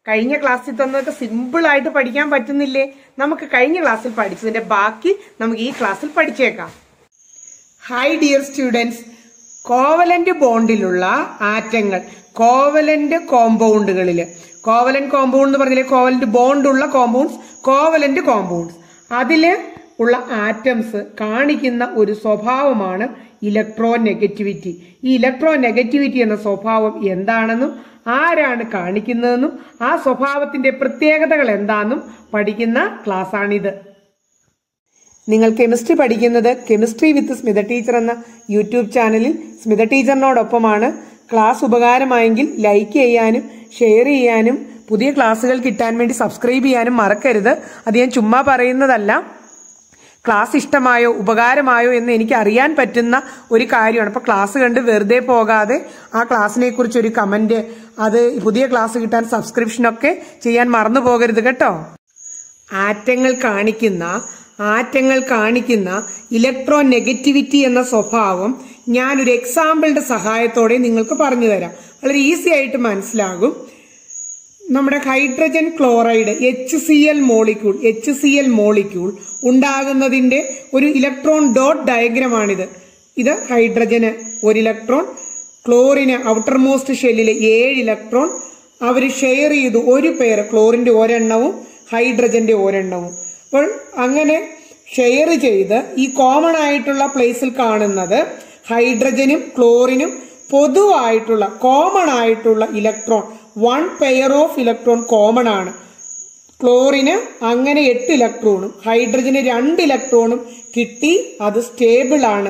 കഴിഞ്ഞ ക്ലാസ്സിൽ തന്നതൊക്കെ സിമ്പിൾ ആയിട്ട് പഠിക്കാൻ പറ്റുന്നില്ലേ നമുക്ക് കഴിഞ്ഞ ക്ലാസ്സിൽ പഠിച്ചതിന്റെ ബാക്കി നമുക്ക് ഈ ക്ലാസ്സിൽ പഠിച്ചേക്കാം ഹായ് ഡിയർ സ്റ്റുഡൻസ് കോവലന്റ് ബോണ്ടിലുള്ള ആറ്റങ്ങൾ കോവലന്റ് കോമ്പൗണ്ടുകളിൽ കോവലന്റ് കോമ്പൗണ്ട് എന്ന് പറഞ്ഞില്ലേ കോവലന്റ് ബോണ്ടുള്ള കോമ്പൗണ്ട്സ് കോവലന്റ് കോമ്പൗണ്ട്സ് അതില് ഉള്ള ആറ്റംസ് കാണിക്കുന്ന ഒരു സ്വഭാവമാണ് ഇലക്ട്രോ നെഗറ്റിവിറ്റി ഈ ഇലക്ട്രോ നെഗറ്റിവിറ്റി എന്ന സ്വഭാവം എന്താണെന്നും ആരാണ് കാണിക്കുന്നതെന്നും ആ സ്വഭാവത്തിന്റെ പ്രത്യേകതകൾ എന്താണെന്നും പഠിക്കുന്ന ക്ലാസ്സാണിത് നിങ്ങൾ കെമിസ്ട്രി പഠിക്കുന്നത് കെമിസ്ട്രി വിത്ത് സ്മിത ടീച്ചർ എന്ന യൂട്യൂബ് ചാനലിൽ സ്മിത ടീച്ചറിനോടൊപ്പമാണ് ക്ലാസ് ഉപകാരമായെങ്കിൽ ലൈക്ക് ചെയ്യാനും ഷെയർ ചെയ്യാനും പുതിയ ക്ലാസ്സുകൾ കിട്ടാൻ വേണ്ടി സബ്സ്ക്രൈബ് ചെയ്യാനും മറക്കരുത് അത് ഞാൻ ചുമ്മാ പറയുന്നതല്ല ക്ലാസ് ഇഷ്ടമായോ ഉപകാരമായോ എന്ന് എനിക്ക് അറിയാൻ പറ്റുന്ന ഒരു കാര്യമാണ് അപ്പൊ ക്ലാസ് കണ്ട് വെറുതെ പോകാതെ ആ ക്ലാസ്സിനെ കുറിച്ച് ഒരു കമന്റ് അത് പുതിയ ക്ലാസ് കിട്ടാൻ സബ്സ്ക്രിപ്ഷനൊക്കെ ചെയ്യാൻ മറന്നു പോകരുത് കേട്ടോ ആറ്റങ്ങൾ കാണിക്കുന്ന ആറ്റങ്ങൾ കാണിക്കുന്ന ഇലക്ട്രോ നെഗറ്റിവിറ്റി എന്ന സ്വഭാവം ഞാനൊരു എക്സാമ്പിളിന്റെ സഹായത്തോടെ നിങ്ങൾക്ക് പറഞ്ഞു തരാം വളരെ ഈസി ആയിട്ട് മനസ്സിലാകും നമ്മുടെ hydrogen chloride H C L molecule H C L molecule ഉണ്ടാകുന്നതിന്റെ ഒരു ഇലക്ട്രോൺ ഡോട്ട് ഡയഗ്രമാണിത് ഇത് ഹൈഡ്രജന് ഒരു ഇലക്ട്രോൺ ക്ലോറിന് ഔട്ടർ മോസ്റ്റ് ഷെല്ലിലെ ഏഴ് ഇലക്ട്രോൺ അവർ ഷെയർ ചെയ്തു ഒരു പേര് ക്ലോറിന്റെ ഒരെണ്ണവും ഹൈഡ്രജന്റെ ഒരെണ്ണവും അപ്പോൾ അങ്ങനെ ഷെയർ ചെയ്ത് ഈ കോമൺ ആയിട്ടുള്ള പ്ലേസിൽ കാണുന്നത് ഹൈഡ്രജനും ക്ലോറിനും പൊതുവായിട്ടുള്ള കോമൺ ആയിട്ടുള്ള electron one pair of electron common ആണ് ക്ലോറിന് അങ്ങനെ എട്ട് ഇലക്ട്രോണും ഹൈഡ്രജന് രണ്ട് ഇലക്ട്രോണും കിട്ടി അത് സ്റ്റേബിൾ ആണ്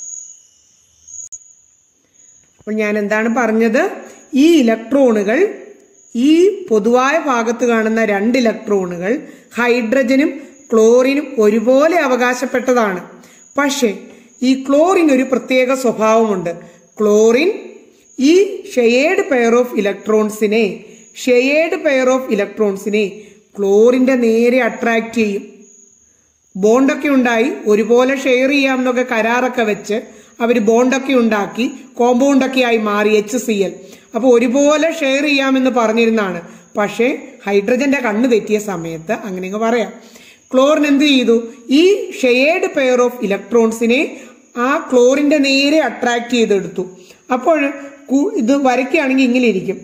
അപ്പോൾ ഞാൻ എന്താണ് പറഞ്ഞത് ഈ ഇലക്ട്രോണുകൾ ഈ പൊതുവായ ഭാഗത്ത് കാണുന്ന രണ്ട് ഇലക്ട്രോണുകൾ ഹൈഡ്രജനും ക്ലോറിനും ഒരുപോലെ അവകാശപ്പെട്ടതാണ് പക്ഷേ ഈ ക്ലോറിൻ ഒരു പ്രത്യേക സ്വഭാവമുണ്ട് ക്ലോറിൻ ഈ ഷെയേഡ് പെയർ ഓഫ് ഇലക്ട്രോൺസിനെ ഷെയേഡ് പെയർ ഓഫ് ഇലക്ട്രോൺസിനെ ക്ലോറിന്റെ നേരെ അട്രാക്ട് ചെയ്യും ബോണ്ടൊക്കെ ഉണ്ടായി ഒരുപോലെ ഷെയർ ചെയ്യാം എന്നൊക്കെ കരാറൊക്കെ വെച്ച് അവർ ബോണ്ടൊക്കെ ഉണ്ടാക്കി കോമ്പൗണ്ടൊക്കെ ആയി മാറി എച്ച് സി എൽ അപ്പൊ ഒരുപോലെ ഷെയർ ചെയ്യാമെന്ന് പറഞ്ഞിരുന്നാണ് പക്ഷേ ഹൈഡ്രജന്റെ കണ്ണ് തെറ്റിയ സമയത്ത് അങ്ങനെ അങ്ങ് പറയാം ക്ലോറിൻ എന്ത് ചെയ്തു ഈ ഷെയർഡ് പെയർ ഓഫ് ഇലക്ട്രോൺസിനെ ആ ക്ലോറിന്റെ നേരെ അട്രാക്ട് ചെയ്തെടുത്തു അപ്പോൾ ഇത് വരയ്ക്കുകയാണെങ്കിൽ ഇങ്ങനെ ഇരിക്കും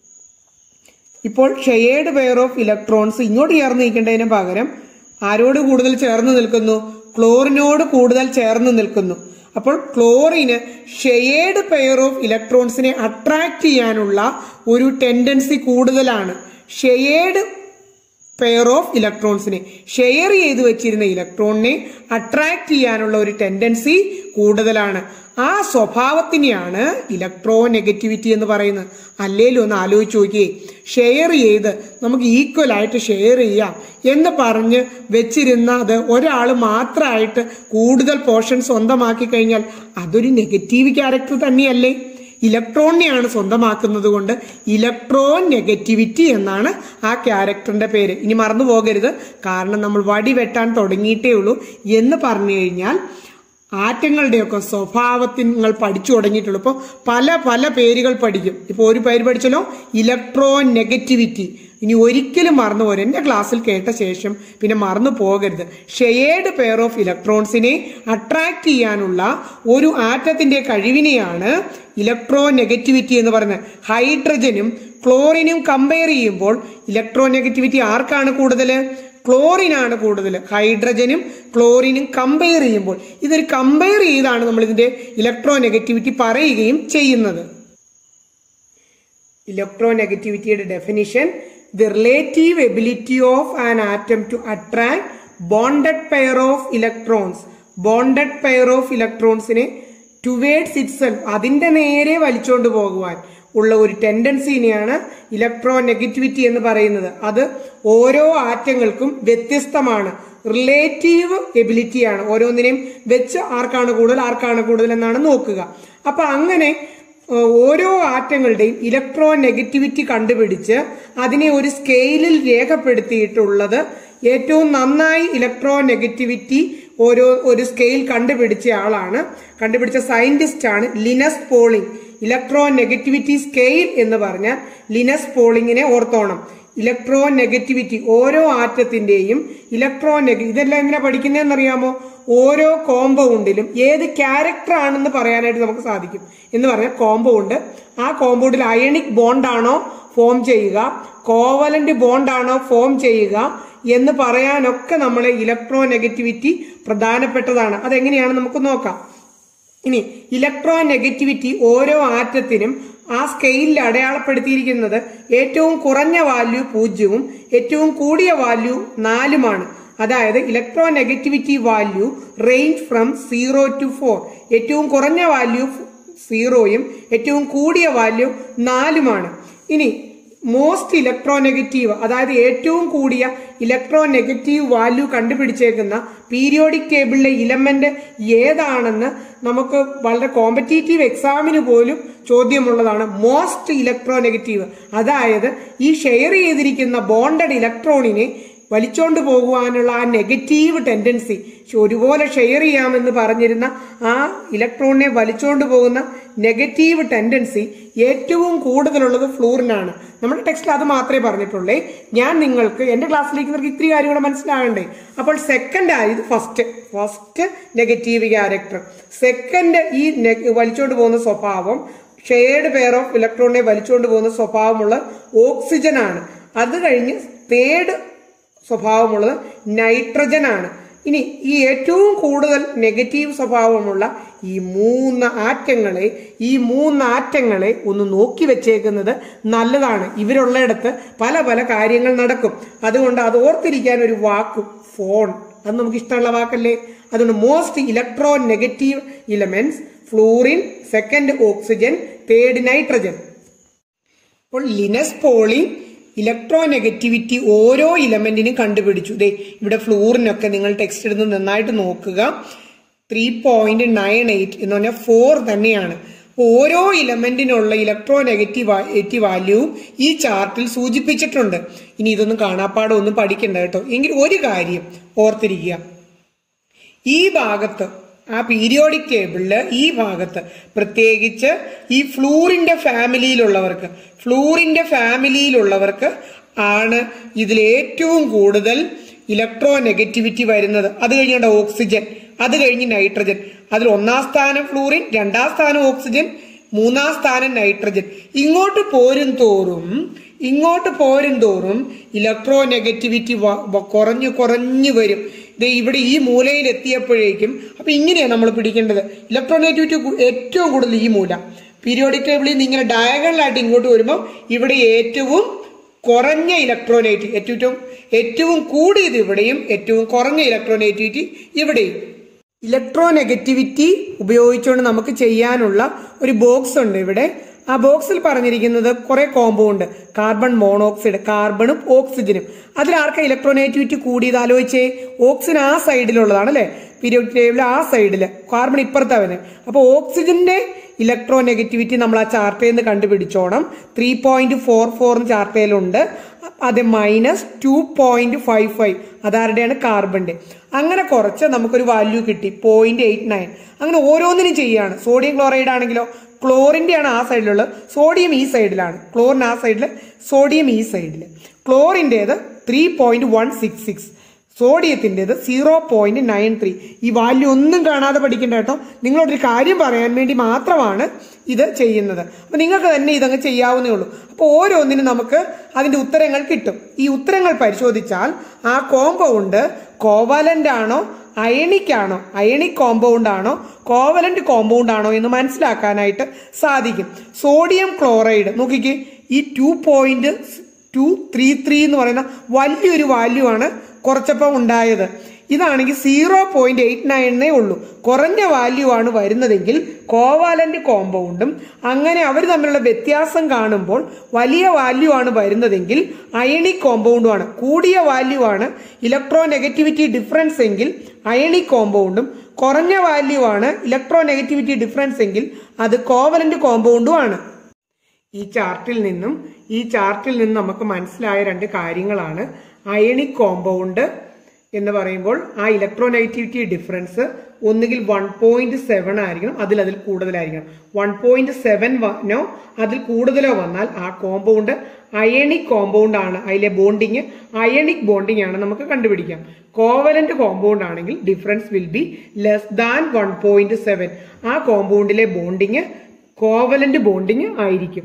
ഇപ്പോൾ ഷെയർഡ് പെയർ ഓഫ് ഇലക്ട്രോൺസ് ഇങ്ങോട്ട് ചേർന്ന് നിൽക്കേണ്ടതിന് പകരം ആരോട് കൂടുതൽ ചേർന്ന് നിൽക്കുന്നു ക്ലോറിനോട് കൂടുതൽ ചേർന്ന് നിൽക്കുന്നു അപ്പോൾ ക്ലോറിന് ഷെയർഡ് പെയർ ഓഫ് ഇലക്ട്രോൺസിനെ അട്രാക്ട് ചെയ്യാനുള്ള ഒരു ടെൻഡൻസി കൂടുതലാണ് ഷെയർഡ് പെയർ ഓഫ് ഇലക്ട്രോൺസിനെ ഷെയർ ചെയ്ത് വെച്ചിരുന്ന ഇലക്ട്രോണിനെ അട്രാക്ട് ചെയ്യാനുള്ള ഒരു ടെൻഡൻസി കൂടുതലാണ് ആ സ്വഭാവത്തിനെയാണ് ഇലക്ട്രോ നെഗറ്റിവിറ്റി എന്ന് പറയുന്നത് അല്ലേലും ഒന്ന് ആലോചിച്ച് നോക്കിയേ ഷെയർ ചെയ്ത് നമുക്ക് ഈക്വൽ ആയിട്ട് ഷെയർ ചെയ്യാം എന്ന് പറഞ്ഞ് വെച്ചിരുന്ന അത് ഒരാൾ മാത്രമായിട്ട് കൂടുതൽ പോർഷൻ സ്വന്തമാക്കി കഴിഞ്ഞാൽ അതൊരു നെഗറ്റീവ് ക്യാരക്ടർ തന്നെയല്ലേ ഇലക്ട്രോണിനെയാണ് സ്വന്തമാക്കുന്നത് കൊണ്ട് ഇലക്ട്രോൺ നെഗറ്റിവിറ്റി എന്നാണ് ആ ക്യാരക്ടറിന്റെ പേര് ഇനി മറന്നു പോകരുത് കാരണം നമ്മൾ വടി വെട്ടാൻ തുടങ്ങിയിട്ടേ ഉള്ളൂ എന്ന് പറഞ്ഞു കഴിഞ്ഞാൽ ആറ്റങ്ങളുടെയൊക്കെ സ്വഭാവത്തിൽ നിങ്ങൾ പഠിച്ചു തുടങ്ങിയിട്ടുള്ളൂ ഇപ്പോൾ പല പല പേരുകൾ പഠിക്കും ഇപ്പോൾ ഒരു പേര് പഠിച്ചല്ലോ ഇലക്ട്രോൺ നെഗറ്റിവിറ്റി ഇനി ഒരിക്കലും മറന്നു പോരും എൻ്റെ ക്ലാസ്സിൽ കേട്ട ശേഷം പിന്നെ മറന്നു പോകരുത് ഷെയർഡ് പെയർ ഓഫ് ഇലക്ട്രോൺസിനെ അട്രാക്ട് ചെയ്യാനുള്ള ഒരു ആറ്റത്തിന്റെ കഴിവിനെയാണ് ഇലക്ട്രോ നെഗറ്റിവിറ്റി എന്ന് പറയുന്നത് ഹൈഡ്രജനും ക്ലോറിനും കമ്പയർ ചെയ്യുമ്പോൾ ഇലക്ട്രോ നെഗറ്റിവിറ്റി ആർക്കാണ് കൂടുതൽ ക്ലോറിനാണ് കൂടുതൽ ഹൈഡ്രജനും ക്ലോറിനും കമ്പയർ ചെയ്യുമ്പോൾ ഇതൊരു കമ്പയർ ചെയ്താണ് നമ്മൾ ഇതിന്റെ ഇലക്ട്രോ നെഗറ്റിവിറ്റി പറയുകയും ചെയ്യുന്നത് ഇലക്ട്രോ നെഗറ്റിവിറ്റിയുടെ definition the relative ability of an atom to attract bonded pair of electrons bonded pair of ഇലക്ട്രോൺസിനെ ടുവേഡ്സ് ഇറ്റ്സെൽഫ് അതിന്റെ നേരെ വലിച്ചുകൊണ്ട് പോകുവാൻ ഉള്ള ഒരു ടെൻഡൻസിനെയാണ് ഇലക്ട്രോ നെഗറ്റിവിറ്റി എന്ന് പറയുന്നത് അത് ഓരോ ആറ്റങ്ങൾക്കും വ്യത്യസ്തമാണ് റിലേറ്റീവ് എബിലിറ്റിയാണ് ഓരോന്നിനെയും വെച്ച് ആർക്കാണ് കൂടുതൽ ആർക്കാണ് കൂടുതൽ എന്നാണ് നോക്കുക അപ്പൊ അങ്ങനെ ഓരോ ആറ്റങ്ങളുടെയും ഇലക്ട്രോ നെഗറ്റിവിറ്റി കണ്ടുപിടിച്ച് അതിനെ ഒരു സ്കെയിലിൽ രേഖപ്പെടുത്തിയിട്ടുള്ളത് ഏറ്റവും നന്നായി ഇലക്ട്രോ നെഗറ്റിവിറ്റി ഓരോ ഒരു സ്കെയിൽ കണ്ടുപിടിച്ച ആളാണ് കണ്ടുപിടിച്ച സയന്റിസ്റ്റ് ആണ് Linus Pauling electronegativity scale എന്ന് പറഞ്ഞാൽ ലിനസ് പോളിങ്ങിനെ ഓർത്തോണം ഇലക്ട്രോ നെഗറ്റിവിറ്റി ഓരോ ആറ്റത്തിന്റെയും ഇലക്ട്രോ നെഗ ഇതെല്ലാം എങ്ങനെ പഠിക്കുന്നതെന്നറിയാമോ ഓരോ കോമ്പൗണ്ടിലും ഏത് ക്യാരക്ടർ ആണെന്ന് പറയാനായിട്ട് നമുക്ക് സാധിക്കും എന്ന് പറഞ്ഞാൽ കോമ്പൗണ്ട് ആ കോമ്പൗണ്ടിൽ അയണിക് ബോണ്ടാണോ ഫോം ചെയ്യുക കോവലന്റ് ബോണ്ടാണോ ഫോം ചെയ്യുക എന്ന് പറയാനൊക്കെ നമ്മളെ ഇലക്ട്രോ നെഗറ്റിവിറ്റി പ്രധാനപ്പെട്ടതാണ് അതെങ്ങനെയാണ് നമുക്ക് നോക്കാം ഇനി ഇലക്ട്രോ നെഗറ്റിവിറ്റി ഓരോ ആറ്റത്തിനും ആ സ്കെയിലിൽ അടയാളപ്പെടുത്തിയിരിക്കുന്നത് ഏറ്റവും കുറഞ്ഞ വാല്യൂ പൂജ്യവും ഏറ്റവും കൂടിയ വാല്യൂ നാലുമാണ് അതായത് electronegativity value range from zero to four ഏറ്റവും കുറഞ്ഞ വാല്യൂ സീറോയും ഏറ്റവും കൂടിയ വാല്യൂ നാലുമാണ് ഇനി മോസ്റ്റ് ഇലക്ട്രോ നെഗറ്റീവ് അതായത് ഏറ്റവും കൂടിയ ഇലക്ട്രോ നെഗറ്റീവ് വാല്യൂ കണ്ടുപിടിച്ചേക്കുന്ന പീരിയോഡിക് ടേബിളിലെ ഇലമെന്റ് ഏതാണെന്ന് നമുക്ക് വളരെ കോമ്പറ്റീറ്റീവ് എക്സാമിന് പോലും ചോദ്യമുള്ളതാണ് മോസ്റ്റ് ഇലക്ട്രോ നെഗറ്റീവ് അതായത് ഈ ഷെയർ ചെയ്തിരിക്കുന്ന ബോണ്ടഡ് ഇലക്ട്രോണിനെ വലിച്ചോണ്ട് പോകുവാനുള്ള ആ നെഗറ്റീവ് ടെൻഡൻസി ഒരുപോലെ ഷെയർ ചെയ്യാമെന്ന് പറഞ്ഞിരുന്ന ആ ഇലക്ട്രോണിനെ വലിച്ചോണ്ട് പോകുന്ന നെഗറ്റീവ് ടെൻഡൻസി ഏറ്റവും കൂടുതലുള്ളത് ഫ്ലൂറിനാണ് നമ്മുടെ ടെക്സ്റ്റിൽ അത് മാത്രമേ പറഞ്ഞിട്ടുള്ളേ ഞാൻ നിങ്ങൾക്ക് എന്റെ ക്ലാസ്സിലേക്ക് നിങ്ങൾക്ക് ഇത്തിരി കാര്യം കൂടെ മനസ്സിലാകണ്ടേ അപ്പോൾ സെക്കൻഡ് ആയത് first first negative character second ഈ നെ- വലിച്ചോണ്ട് പോകുന്ന സ്വഭാവം ഷെയർഡ് പെയർ ഓഫ് ഇലക്ട്രോണിനെ വലിച്ചുകൊണ്ട് പോകുന്ന സ്വഭാവമുള്ള ഓക്സിജൻ ആണ് അത് കഴിഞ്ഞ് തേർഡ് സ്വഭാവമുള്ളത് നൈട്രജൻ ആണ് ഇനി ഈ ഏറ്റവും കൂടുതൽ നെഗറ്റീവ് സ്വഭാവമുള്ള ഈ മൂന്ന് ആറ്റങ്ങളെ ഈ മൂന്ന് ആറ്റങ്ങളെ ഒന്ന് നോക്കി വെച്ചേക്കുന്നത് നല്ലതാണ് ഇവരുള്ളിടത്ത് പല പല കാര്യങ്ങൾ നടക്കും അതുകൊണ്ട് അത് ഓർത്തിരിക്കാൻ ഒരു വാക്ക് ഫോൺ അത് നമുക്ക് ഇഷ്ടമുള്ള വാക്കല്ലേ അതുകൊണ്ട് most electronegative elements fluorine second oxygen third nitrogen അപ്പോൾ ലിനസ് പോളി ഇലക്ട്രോ നെഗറ്റിവിറ്റി ഓരോ ഇലമെന്റിനും കണ്ടുപിടിച്ചു ദേ ഇവിടെ ഫ്ലൂറിനൊക്കെ നിങ്ങൾ ടെക്സ്റ്റ് എടുത്ത് നന്നായിട്ട് നോക്കുക ത്രീ പോയിന്റ് നയൻ എയ്റ്റ് എന്ന് പറഞ്ഞാൽ ഫോർ തന്നെയാണ് അപ്പൊ ഓരോ ഇലമെന്റിനുള്ള ഇലക്ട്രോ നെഗറ്റീവ് വാല്യൂവും ഈ ചാർട്ടിൽ സൂചിപ്പിച്ചിട്ടുണ്ട് ഇനി ഇതൊന്നും കാണാപ്പാടം ഒന്നും പഠിക്കണ്ട കേട്ടോ എങ്കിൽ ഒരു കാര്യം ഓർത്തിരിക്കുക ഈ ഭാഗത്ത് ആ പീരിയോഡിക് ടേബിളില് ഈ ഭാഗത്ത് പ്രത്യേകിച്ച് ഈ ഫ്ലൂറിന്റെ ഫാമിലിയിലുള്ളവർക്ക് ഫ്ലൂറിന്റെ ഫാമിലിയിലുള്ളവർക്ക് ആണ് ഇതിൽ ഏറ്റവും കൂടുതൽ ഇലക്ട്രോ നെഗറ്റിവിറ്റി വരുന്നത് അത് കഴിഞ്ഞുകൊണ്ട് ഓക്സിജൻ അത് കഴിഞ്ഞ് നൈട്രജൻ അതിൽ ഒന്നാം സ്ഥാനം ഫ്ലൂറിൻ രണ്ടാം സ്ഥാനം ഓക്സിജൻ മൂന്നാം സ്ഥാനം നൈട്രജൻ ഇങ്ങോട്ട് പോരും തോറും ഇങ്ങോട്ട് പോരും തോറും ഇലക്ട്രോ നെഗറ്റിവിറ്റി കുറഞ്ഞു കുറഞ്ഞു വരും ദേ ഇവിടെ ഈ മൂലയിൽ എത്തിയപ്പോഴേക്കും അപ്പൊ ഇങ്ങനെയാണ് നമ്മൾ പിടിക്കേണ്ടത് ഇലക്ട്രോ നെഗറ്റിവിറ്റി കു- ഏറ്റവും കൂടുതൽ ഈ മൂല പീരിയോഡിക് ടേബിളിൽ നിന്ന് ഇങ്ങനെ ഡയഗണലായിട്ട് ഇങ്ങോട്ട് വരുമ്പോൾ ഇവിടെ ഏറ്റവും കുറഞ്ഞ ഇലക്ട്രോനെഗറ്റിവിറ്റി ഏറ്റവും ഏറ്റവും കൂടിയത് ഇവിടെയും ഏറ്റവും കുറഞ്ഞ ഇലക്ട്രോനെഗറ്റിവിറ്റി ഇവിടെയും ഇലക്ട്രോ നെഗറ്റിവിറ്റി ഉപയോഗിച്ചുകൊണ്ട് നമുക്ക് ചെയ്യാനുള്ള ഒരു ബോക്സ് ഉണ്ട് ഇവിടെ ആ ബോക്സിൽ പറഞ്ഞിരിക്കുന്നത് കുറെ കോമ്പൗണ്ട് കാർബൺ മോണോക്സൈഡ് കാർബണും ഓക്സിജനും അതിൽ ആർക്കാ ഇലക്ട്രോ നെഗറ്റിവിറ്റി കൂടിയത് ആലോചിച്ചേ ഓക്സിജൻ ആ സൈഡിലുള്ളതാണ് അല്ലെ പീരിയോഡിക് ടേബിൾ ആ സൈഡിൽ കാർബൺ ഇപ്പുറത്താ വരുന്നത് അപ്പോൾ ഓക്സിജന്റെ ഇലക്ട്രോ നെഗറ്റിവിറ്റി നമ്മൾ ആ ചാർട്ടിൽ നിന്ന് കണ്ടുപിടിച്ചോണം ത്രീ പോയിന്റ് ഫോർ ഫോർ ചാർട്ടയിലുണ്ട് അത് minus two point five five അതാരുടെയാണ് കാർബണിന്റെ അങ്ങനെ കുറച്ച് നമുക്കൊരു വാല്യൂ കിട്ടി പോയിന്റ് എയ്റ്റ് നയൻ അങ്ങനെ ഓരോന്നിനും ചെയ്യാണ് സോഡിയം ക്ലോറൈഡ് ആണെങ്കിലോ ക്ലോറിന്റെ ആണ് ആ സൈഡിലുള്ളത് സോഡിയം ഈ സൈഡിലാണ് ക്ലോറിൻ ആ സൈഡിൽ സോഡിയം ഈ സൈഡിൽ ക്ലോറിൻ്റെത് three point one six six സോഡിയത്തിൻ്റെത് സീറോ പോയിന്റ് നയൻ ത്രീ ഈ വാല്യൂ ഒന്നും കാണാതെ പഠിക്കേണ്ട കേട്ടോ നിങ്ങളോടൊരു കാര്യം പറയാൻ വേണ്ടി മാത്രമാണ് ഇത് ചെയ്യുന്നത് അപ്പൊ നിങ്ങൾക്ക് തന്നെ ഇതങ്ങ് ചെയ്യാവുന്നേ ഉള്ളൂ അപ്പോൾ ഓരോന്നിനും നമുക്ക് അതിന്റെ ഉത്തരങ്ങൾ കിട്ടും ഈ ഉത്തരങ്ങൾ പരിശോധിച്ചാൽ ആ കോമ്പൗണ്ട് കോവാലന്റ് ആണോ അയണിക് ആണോ അയണിക് കോമ്പൗണ്ട് ആണോ കോവലന്റ് കോമ്പൗണ്ട് ആണോ എന്ന് മനസ്സിലാക്കാനായിട്ട് സാധിക്കും സോഡിയം ക്ലോറൈഡ് നോക്കിക്കേ ഈ two point two three three എന്ന് പറയുന്ന വലിയൊരു വാല്യൂ ആണ് കുറച്ചപ്പം ഉണ്ടായത് ഇതാണെങ്കിൽ സീറോ പോയിന്റ് എയ്റ്റ് നയനേ ഉള്ളൂ കുറഞ്ഞ വാല്യൂ ആണ് വരുന്നതെങ്കിൽ കോവാലന്റ് കോമ്പൗണ്ടും അങ്ങനെ അവർ തമ്മിലുള്ള വ്യത്യാസം കാണുമ്പോൾ വലിയ വാല്യൂ ആണ് വരുന്നതെങ്കിൽ അയണിക് കോമ്പൗണ്ടും ആണ് കൂടിയ വാല്യൂ ആണ് ഇലക്ട്രോ നെഗറ്റിവിറ്റി ഡിഫറൻസ് എങ്കിൽ അയണിക് കോമ്പൗണ്ടും കുറഞ്ഞ വാല്യൂ ആണ് ഇലക്ട്രോ നെഗറ്റിവിറ്റി ഡിഫറൻസ് എങ്കിൽ അത് കോവലന്റ് കോമ്പൗണ്ടും ആണ് ഈ ചാർട്ടിൽ നിന്നും ഈ ചാർട്ടിൽ നിന്നും നമുക്ക് മനസ്സിലായ രണ്ട് കാര്യങ്ങളാണ് അയണിക് കോമ്പൗണ്ട് എന്ന് പറയുമ്പോൾ ആ ഇലക്ട്രോനെഗറ്റിവിറ്റി ഡിഫറൻസ് ഒന്നുകിൽ വൺ പോയിന്റ് സെവൻ ആയിരിക്കണം അതിൽ അതിൽ കൂടുതലായിരിക്കണം വൺ പോയിന്റ് സെവൻ വനോ അതിൽ കൂടുതലോ വന്നാൽ ആ കോമ്പൗണ്ട് അയണിക് കോമ്പൗണ്ട് ആണ് അതിലെ ബോണ്ടിങ് അയണിക് ബോണ്ടിങ് ആണ് നമുക്ക് കണ്ടുപിടിക്കാം കോവലന്റ് കോമ്പൗണ്ട് ആണെങ്കിൽ difference will be less than one point seven ആ കോമ്പൗണ്ടിലെ ബോണ്ടിങ് കോവലന്റ് ബോണ്ടിങ് ആയിരിക്കും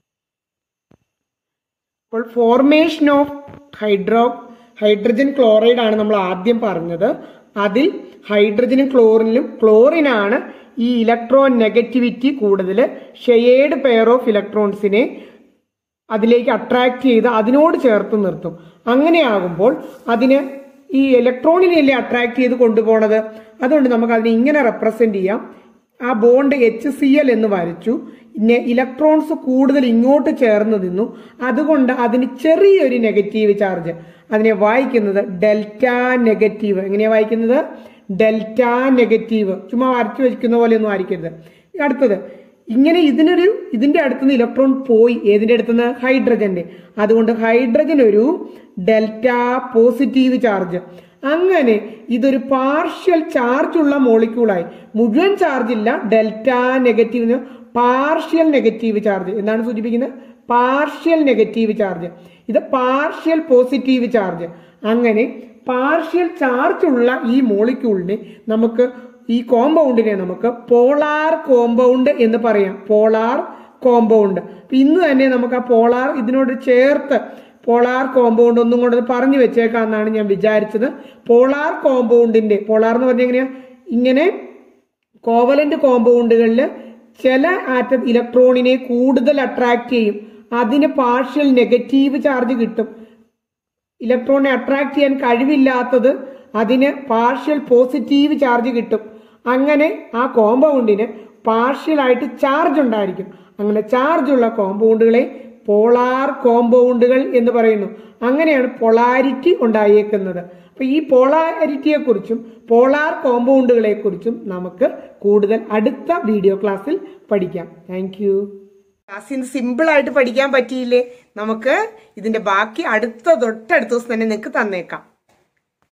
അപ്പോൾ formation of hydro hydrogen chloride ആണ് നമ്മൾ ആദ്യം പറഞ്ഞത് അതിൽ ഹൈഡ്രജനും ക്ലോറിനിലും ക്ലോറിനാണ് ഈ ഇലക്ട്രോ നെഗറ്റിവിറ്റി കൂടുതൽ ഷെയ്ഡ് പെയർ ഓഫ് ഇലക്ട്രോൺസിനെ അതിലേക്ക് അട്രാക്ട് ചെയ്ത് അതിനോട് ചേർത്ത് നിർത്തും അങ്ങനെയാകുമ്പോൾ അതിന് ഈ ഇലക്ട്രോണിനെയല്ലേ അട്രാക്ട് ചെയ്ത് കൊണ്ടുപോണത് അതുകൊണ്ട് നമുക്ക് അതിനെ ഇങ്ങനെ റെപ്രസെന്റ് ചെയ്യാം ആ ബോണ്ട് എച്ച് സി എൽ എന്ന് വരച്ചു പിന്നെ ഇലക്ട്രോൺസ് കൂടുതൽ ഇങ്ങോട്ട് ചേർന്ന് നിന്നു അതുകൊണ്ട് അതിന് ചെറിയൊരു നെഗറ്റീവ് ചാർജ് അതിനെ വായിക്കുന്നത് ഡെൽറ്റ നെഗറ്റീവ് എങ്ങനെയാ വായിക്കുന്നത് ഡെൽറ്റ നെഗറ്റീവ് ചുമ്മാ വരച്ചു വെക്കുന്ന പോലെ ഒന്നും ആയിരിക്കരുത് അടുത്തത് ഇങ്ങനെ ഇതിനൊരു ഇതിന്റെ അടുത്തുനിന്ന് ഇലക്ട്രോൺ പോയി ഏതിന്റെ അടുത്തുനിന്ന് ഹൈഡ്രജന്റെ അതുകൊണ്ട് ഹൈഡ്രജൻ ഒരു ഡെൽറ്റ പോസിറ്റീവ് ചാർജ് അങ്ങനെ ഇതൊരു പാർഷ്യൽ ചാർജ് ഉള്ള മോളിക്യൂളായി മുഴുവൻ ചാർജ് ഇല്ല delta negative partial negative charge എന്താണ് സൂചിപ്പിക്കുന്നത് പാർഷ്യൽ നെഗറ്റീവ് ചാർജ് ഇത് പാർഷ്യൽ പോസിറ്റീവ് ചാർജ് അങ്ങനെ പാർഷ്യൽ ചാർജ് ഉള്ള ഈ മോളിക്യൂളിനെ നമുക്ക് ഈ കോമ്പൗണ്ടിനെ നമുക്ക് പോളാർ കോമ്പൗണ്ട് എന്ന് പറയാം പോളാർ കോമ്പൗണ്ട് ഇന്ന് തന്നെ നമുക്ക് ആ പോളാർ ഇതിനോട് ചേർത്ത് പോളാർ കോമ്പൗണ്ട് ഒന്നും കൊണ്ട് പറഞ്ഞു വെച്ചേക്കാന്നാണ് ഞാൻ വിചാരിച്ചത് പോളാർ കോമ്പൗണ്ടിന്റെ പോളാർ എന്ന് പറഞ്ഞാൽ എങ്ങനെയാ ഇങ്ങനെ കോവലന്റ് കോമ്പൗണ്ടുകളിൽ ചില ആറ്റം ഇലക്ട്രോണിനെ കൂടുതൽ അട്രാക്ട് ചെയ്യും അതിന് പാർഷ്യൽ നെഗറ്റീവ് ചാർജ് കിട്ടും ഇലക്ട്രോണിനെ അട്രാക്ട് ചെയ്യാൻ കഴിവില്ലാത്തത് അതിന് പാർഷ്യൽ പോസിറ്റീവ് ചാർജ് കിട്ടും അങ്ങനെ ആ കോമ്പൗണ്ടിന് പാർഷ്യൽ ആയിട്ട് ചാർജ് ഉണ്ടായിരിക്കും അങ്ങനെ ചാർജ് ഉള്ള കോമ്പൗണ്ടുകളെ പോളാർ കോമ്പൗണ്ടുകൾ എന്ന് പറയുന്നു അങ്ങനെയാണ് പൊളാരിറ്റി ഉണ്ടായേക്കുന്നത് അപ്പൊ ഈ പോളാരിറ്റിയെ കുറിച്ചും പോളാർ കോമ്പൗണ്ടുകളെ കുറിച്ചും നമുക്ക് കൂടുതൽ അടുത്ത വീഡിയോ ക്ലാസ്സിൽ പഠിക്കാം താങ്ക് യു ക്ലാസ്സിൽ സിമ്പിൾ ആയിട്ട് പഠിക്കാൻ പറ്റിയില്ലേ നമുക്ക് ഇതിന്റെ ബാക്കി അടുത്ത തൊട്ടടുത്ത ദിവസം തന്നെ നിങ്ങൾക്ക് തന്നേക്കാം